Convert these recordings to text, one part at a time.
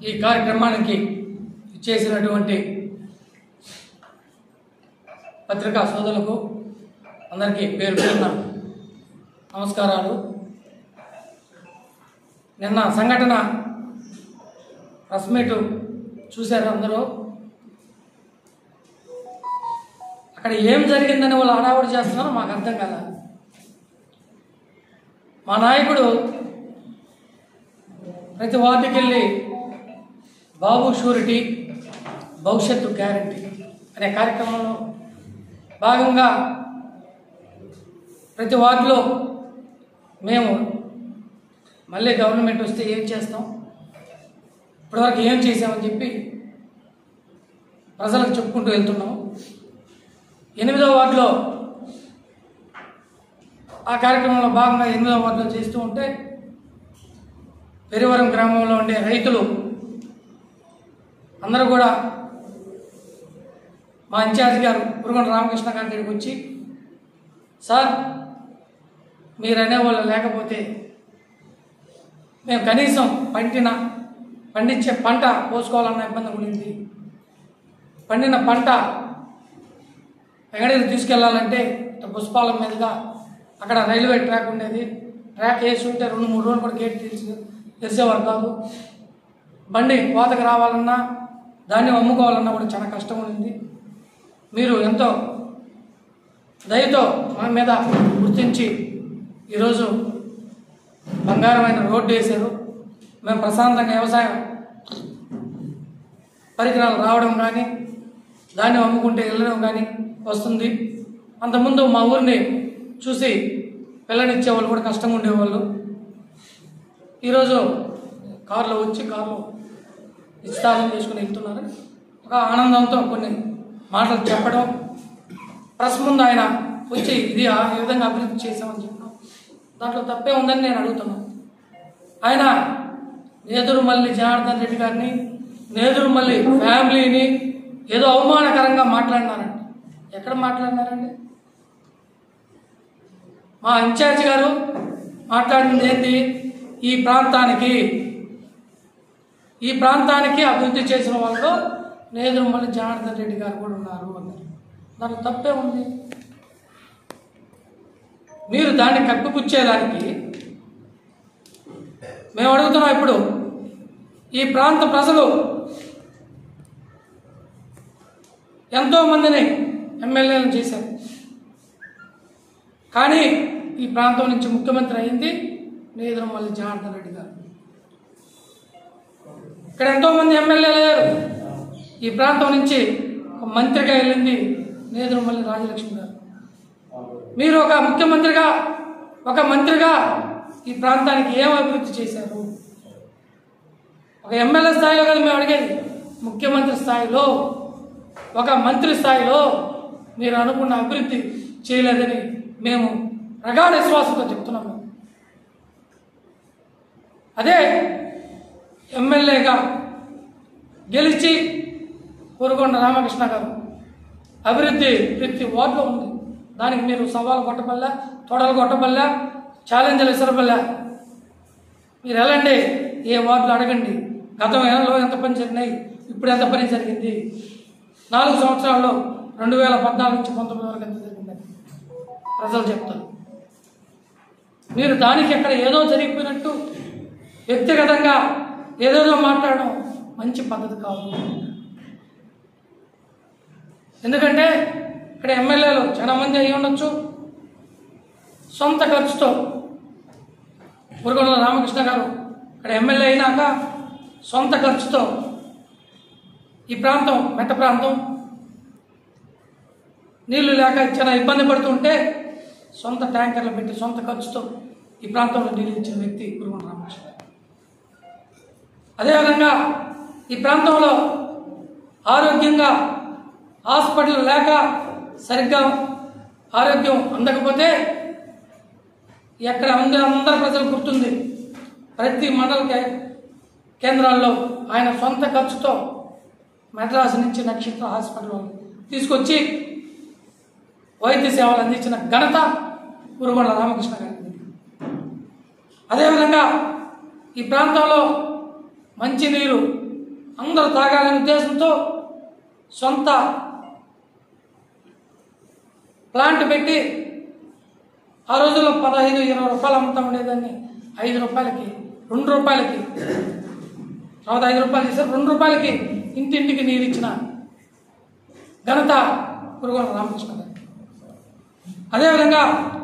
ఈ కార్యక్రమానికి చేసినటువంటి పత్రికా సోదరులకు అందరికీ పేరు పేరున నమస్కారాలు నిన్న సంఘటన ప్రెస్ మీట్ చూశారు అందరూ అక్కడ ఏం జరిగిందని వాళ్ళు హడావుడి చేస్తున్నారో మాకు అర్థం కదా మా నాయకుడు ప్రతి వార్డుకి వెళ్ళి బాబు షూరిటీ భవిష్యత్తు గ్యారంటీ అనే కార్యక్రమంలో భాగంగా ప్రతి వార్డులో మేము మళ్ళీ గవర్నమెంట్ వస్తే ఏం చేస్తాం ఇప్పటివరకు ఏం చేసామని చెప్పి ప్రజలకు చెప్పుకుంటూ వెళ్తున్నాం ఎనిమిదవ వార్డులో ఆ కార్యక్రమంలో భాగంగా ఎనిమిదవ వార్డులో చేస్తూ ఉంటే పెరివరం గ్రామంలో ఉండే రైతులు అందరూ కూడా మా ఇన్ఛార్జ్ గారు పురుగొండ రామకృష్ణ గారి దగ్గరికి వచ్చి సార్ మీరు అనేవాళ్ళు లేకపోతే మేము కనీసం పండిన పండించే పంట పోసుకోవాలన్న ఇబ్బంది ఉండింది పండిన పంట ఎక్కడికి తీసుకెళ్లాలంటే పుష్పాలం మీదుగా అక్కడ రైల్వే ట్రాక్ ఉండేది ట్రాక్ వేసి ఉంటే రెండు మూడు రోజులు కూడా గేట్ తెరిచి తెరిచేవారు కాదు బండి కోతకు రావాలన్నా దాన్ని అమ్ముకోవాలన్నా కూడా చాలా కష్టం ఉంది మీరు ఎంతో దయతో మా మీద గుర్తించి ఈరోజు బంగారమైన రోడ్డు వేశారు మేము ప్రశాంతంగా వ్యవసాయం పరికరాలు రావడం కానీ దాన్ని అమ్ముకుంటే వెళ్ళడం కానీ వస్తుంది అంతకుముందు మా ఊరిని చూసి పిల్లనిచ్చేవాళ్ళు కూడా కష్టంగా ఉండేవాళ్ళు ఈరోజు కారులో వచ్చి కారులో నిశ్చితార్థం చేసుకుని వెళ్తున్నారు ఒక ఆనందంతో కొన్ని మాటలు చెప్పడం ప్రెస్ ముందు ఆయన వచ్చి ఇది ఆ ఈ విధంగా అభివృద్ధి చేశామని చెప్పడం దాంట్లో తప్పే ఉందని నేను అడుగుతున్నాను ఆయన నేదురుమల్లి జనార్దన్ రెడ్డి గారిని నేదురుమల్లి ఫ్యామిలీని ఏదో అవమానకరంగా మాట్లాడినారండి ఎక్కడ మాట్లాడినారండి మా ఇన్ఛార్జ్ గారు మాట్లాడింది ఏంటి ఈ ప్రాంతానికి ఈ ప్రాంతానికి అభివృద్ధి చేసిన వాళ్ళు నేదురుమల్లి జనార్దన్ రెడ్డి గారు కూడా ఉన్నారు అన్నారు దాంట్లో తప్పే ఉంది మీరు దాన్ని కప్పిపుచ్చేదానికి మేము అడుగుతున్నాం ఇప్పుడు ఈ ప్రాంత ప్రజలు ఎంతో మందిని ఎమ్మెల్యేలను చేశారు కానీ ఈ ప్రాంతం నుంచి ముఖ్యమంత్రి అయింది నేదురమల్లి జనార్దన్ రెడ్డి గారు ఇక్కడ ఎంతో మంది ఎమ్మెల్యేలు లేరు ఈ ప్రాంతం నుంచి ఒక మంత్రిగా వెళ్ళింది నేదురమల్లి రాజలక్ష్మి గారు మీరు ఒక ముఖ్యమంత్రిగా ఒక మంత్రిగా ఈ ప్రాంతానికి ఏం అభివృద్ధి చేశారు ఒక ఎమ్మెల్యే స్థాయిలో కదా మేము అడిగేది ముఖ్యమంత్రి స్థాయిలో ఒక మంత్రి స్థాయిలో మీరు అనుకున్న అభివృద్ధి చేయలేదని మేము ప్రగాఢ విశ్వాసంతో చెప్తున్నాము అదే ఎమ్మెల్యేగా గెలిచి కోరుకొండ రామకృష్ణ గారు అభివృద్ధి ప్రతి వార్డులో ఉంది దానికి మీరు సవాలు కొట్టబల్లా తొడలు కొట్టబల్లా ఛాలెంజ్లు విసరబల్లా మీరు వెళ్ళండి ఏ వార్డులో అడగండి గతం ఏళ్ళలో ఎంత పని జరిగినాయి ఇప్పుడు ఎంత పని జరిగింది నాలుగు సంవత్సరాల్లో రెండు వేల పద్నాలుగు నుంచి పంతొమ్మిది వరకు ఎంత జరిగిందని ప్రజలు చెప్తారు మీరు దానికి ఎక్కడ ఏదో జరిగిపోయినట్టు వ్యక్తిగతంగా ఏదేదో మాట్లాడడం మంచి పద్ధతి కాదు ఎందుకంటే ఇక్కడ ఎమ్మెల్యేలు చాలా మంది అయి ఉండొచ్చు సొంత ఖర్చుతో మురుగొండ రామకృష్ణ గారు ఇక్కడ ఎమ్మెల్యే అయినాక సొంత ఖర్చుతో ఈ ప్రాంతం మెట్ట ప్రాంతం నీళ్లు లేక చాలా ఇబ్బంది పడుతుంటే సొంత ట్యాంకర్లు పెట్టి సొంత ఖర్చుతో ఈ ప్రాంతంలో నీళ్ళు ఇచ్చిన వ్యక్తి గురుగొండ రామకృష్ణ గారు. అదేవిధంగా ఈ ప్రాంతంలో ఆరోగ్యంగా హాస్పిటల్ లేక సరిగ్గా ఆరోగ్యం అందకపోతే ఎక్కడ అందరూ అందరు ప్రజలు గుర్తుంది ప్రతి మండల కే- కేంద్రాల్లో ఆయన సొంత ఖర్చుతో మెడ్రాస్ నుంచి నక్షత్ర హాస్పిటల్ తీసుకొచ్చి వైద్య సేవలు అందించిన ఘనత గురుగొండ రామకృష్ణ గారికి అదేవిధంగా ఈ ప్రాంతంలో మంచినీరు అందరూ తాగాలనే ఉద్దేశంతో సొంత ప్లాంట్ పెట్టి ఆ రోజుల్లో పదహైదు ఇరవై రూపాయలు అమ్ముతా ఉండేదాన్ని ఐదు రూపాయలకి రెండు రూపాయలకి తర్వాత ఐదు రూపాయలు చేశారు రెండు రూపాయలకి ఇంటింటికి నీరు ఇచ్చిన ఘనత పురుగోల రామకృష్ణ గారు అదేవిధంగా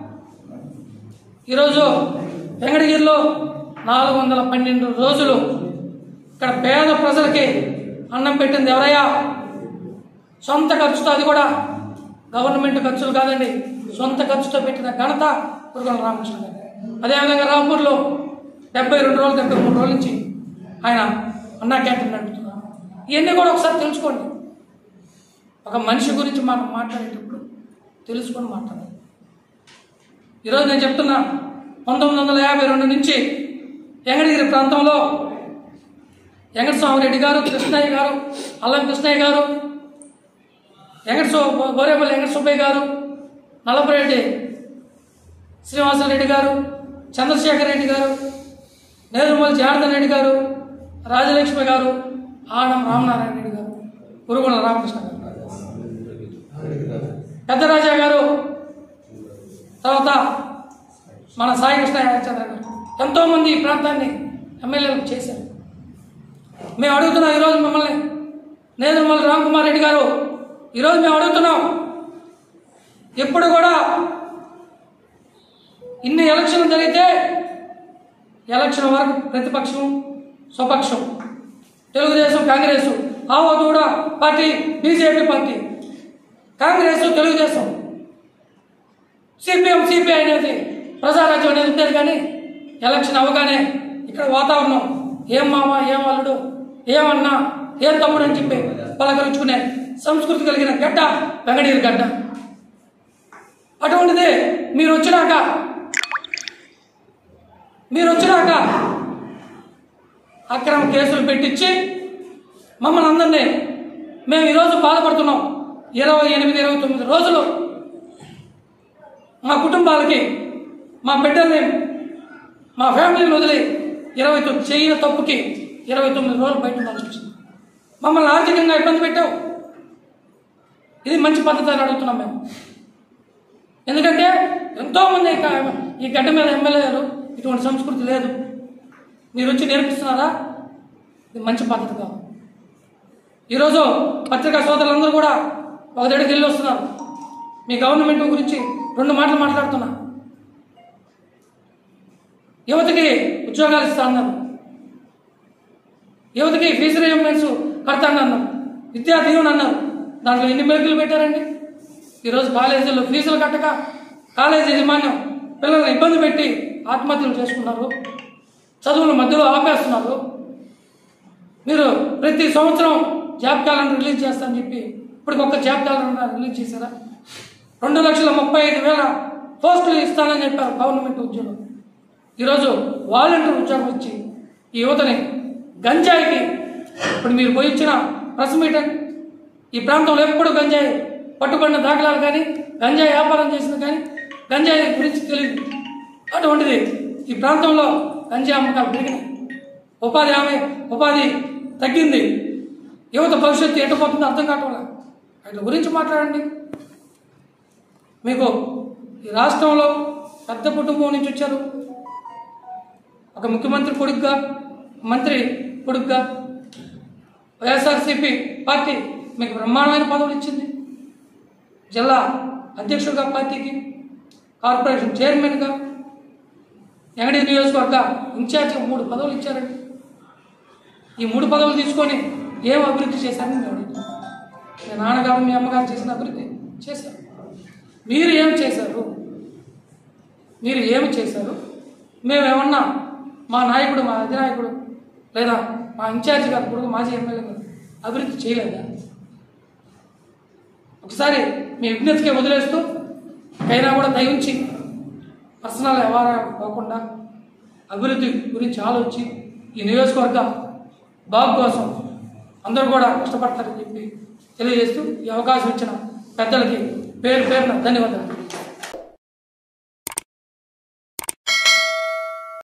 ఈరోజు వెంకటగిరిలో నాలుగు వందల పన్నెండు రోజులు ఇక్కడ పేద ప్రజలకి అన్నం పెట్టింది ఎవరయ్యా సొంత ఖర్చుతో అది కూడా గవర్నమెంట్ ఖర్చులు కాదండి సొంత ఖర్చుతో పెట్టిన ఘనత పురుగోల రామకృష్ణ గారు అదేవిధంగా రాంపూర్లో డెబ్బై రెండు రోజులు డెబ్బై మూడు రోజుల నుంచి ఆయన అన్నా క్యాంటీన్ నడుపుతున్నారు ఇవన్నీ కూడా ఒకసారి తెలుసుకోండి ఒక మనిషి గురించి మనం మాట్లాడేటప్పుడు తెలుసుకొని మాట్లాడాలి ఈరోజు నేను చెప్తున్నా పంతొమ్మిది వందల యాభై రెండు నుంచి వెంకటగిరి ప్రాంతంలో వెంకటస్వామిరెడ్డి గారు కృష్ణయ్య గారు అల్లం కృష్ణయ్య గారు వెంకట సు గోరేపల్లి వెంకట సుబ్బయ్య గారు నల్లపరెడ్డి శ్రీనివాసరెడ్డి గారు చంద్రశేఖర్ రెడ్డి గారు నేదుమల్లి జనార్దన్ రెడ్డి గారు రాజలక్ష్మి గారు ఆనం రామనారాయణ రెడ్డి గారు గురుగుల రామకృష్ణ గారు పెద్దరాజా గారు తర్వాత మన సాయి కృష్ణ యాచంద్ర గారు ఎంతోమంది ఈ ప్రాంతాన్ని ఎమ్మెల్యేలకు చేశారు మేము అడుగుతున్నాం ఈరోజు మిమ్మల్ని నేదుమల్లి రామ్కుమార్ రెడ్డి గారు ఈరోజు మేము అడుగుతున్నాం ఎప్పుడు కూడా ఇన్ని ఎలక్షన్లు జరిగితే ఎలక్షన్ వరకు ప్రతిపక్షం స్వపక్షం తెలుగుదేశం కాంగ్రెస్ ఆవో కూడా party BJP party Congress Telugu Desam CPM CPI అనేది ప్రజారాజ్యం అనేది ఉండేది కానీ ఎలక్షన్ అవగానే ఇక్కడ వాతావరణం ఏం మామ ఏం అల్లుడు ఏమన్నా ఏం తమ్ముడు అని చెప్పి పలకరించుకునే సంస్కృతి కలిగిన గడ్డ వెంకటగిరి గడ్డ అటువంటిది మీరు వచ్చినాక మీరు వచ్చినాక అక్రమ కేసులు పెట్టించి మమ్మల్ని అందరినీ మేము ఈరోజు బాధపడుతున్నాం ఇరవై ఎనిమిది ఇరవై తొమ్మిది రోజులు మా కుటుంబాలకి మా బిడ్డల్ని మా ఫ్యామిలీని వదిలి ఇరవై తొమ్మిది చేయని తప్పుకి ఇరవై తొమ్మిది రోజులు బయట ఉండాల్సి వచ్చింది మమ్మల్ని ఆర్థికంగా ఇబ్బంది పెట్టావు ఇది మంచి పద్ధతి అని అడుగుతున్నాం మేము ఎందుకంటే ఎంతోమంది ఇక ఈ గడ్డ మీద ఎమ్మెల్యేలు ఇటువంటి సంస్కృతి లేదు మీరు వచ్చి నేర్పిస్తున్నారా ఇది మంచి పద్ధతి కాదు ఈరోజు పత్రికా సోదరులందరూ కూడా ఒక దగ్గరికి వెళ్ళి వస్తున్నారు మీ గవర్నమెంట్ గురించి రెండు మాటలు మాట్లాడుతున్నా యువతకి ఉద్యోగాలు ఇస్తా అన్నారు యువతకి ఫీజు రియంబర్స్ కడతా అన్నారు విద్యా దీవెన అన్నారు దాంట్లో ఎన్ని మెరుగులు పెట్టారండి ఈరోజు కాలేజీల్లో ఫీజులు కట్టక కాలేజీ యజమాన్యం పిల్లల్ని ఇబ్బంది పెట్టి ఆత్మహత్యలు చేసుకున్నారు చదువుల మధ్యలో ఆపేస్తున్నారు మీరు ప్రతి సంవత్సరం జాబ్ క్యాలెండర్ రిలీజ్ చేస్తామని చెప్పి ఇప్పుడు ఒక జాబ్ క్యాలెండర్ రిలీజ్ చేశారా రెండు లక్షల ముప్పై ఐదు వేల పోస్టులు ఇస్తానని చెప్పారు గవర్నమెంట్ ఉద్యోగం ఈరోజు వాలంటీర్ ఉద్యోగం ఇచ్చి ఈ యువతని గంజాయికి ఇప్పుడు మీరు పోయి ఇచ్చిన ప్రెస్ మీటింగ్ ఈ ప్రాంతంలో ఎప్పుడు గంజాయి పట్టుబడిన దాఖలాలు కానీ గంజాయి వ్యాపారం చేసిన కానీ గంజాయి గురించి తెలియదు అటువంటిది ఈ ప్రాంతంలో గంజాయి అమ్మకాలు పెరిగినాయి ఉపాధి హామీ ఉపాధి తగ్గింది యువత భవిష్యత్తు ఎటుపోతుందో అర్థం కావటం లేదు వాటి గురించి మాట్లాడండి మీకు ఈ రాష్ట్రంలో పెద్ద కుటుంబం నుంచి వచ్చారు ఒక ముఖ్యమంత్రి కొడుకుగా మంత్రి కొడుకుగా వైఎస్ఆర్సీపీ పార్టీ మీకు బ్రహ్మాండమైన పదవులు ఇచ్చింది జిల్లా అధ్యక్షుడిగా పార్టీకి కార్పొరేషన్ చైర్మన్గా ఎంగడి నియోజకవర్గ ఇన్ఛార్జిగా మూడు పదవులు ఇచ్చారండి ఈ మూడు పదవులు తీసుకొని ఏం అభివృద్ధి చేశారని మేము అడుగుతున్నాం మీ నాన్నగారు మీ అమ్మగారు చేసిన అభివృద్ధి చేశారు మీరు ఏం చేశారు మీరు ఏమి చేశారు మేమేమన్నా మా నాయకుడు మా అధినాయకుడు లేదా మా ఇన్ఛార్జి గారు కొడుకు మాజీ ఎమ్మెల్యే గారు అభివృద్ధి చేయలేదా ఒకసారి మీ విజ్ఞతకే వదిలేస్తూ అయినా కూడా దయించి పర్సనల్ వ్యవహారాలు కాకుండా అభివృద్ధి గురించి ఆలోచించి ఈ నియోజకవర్గ బాగు కోసం అందరూ కూడా కష్టపడతారని చెప్పి తెలియజేస్తూ ఈ అవకాశం ఇచ్చిన పెద్దలకి పేరు పేరున ధన్యవాదాలు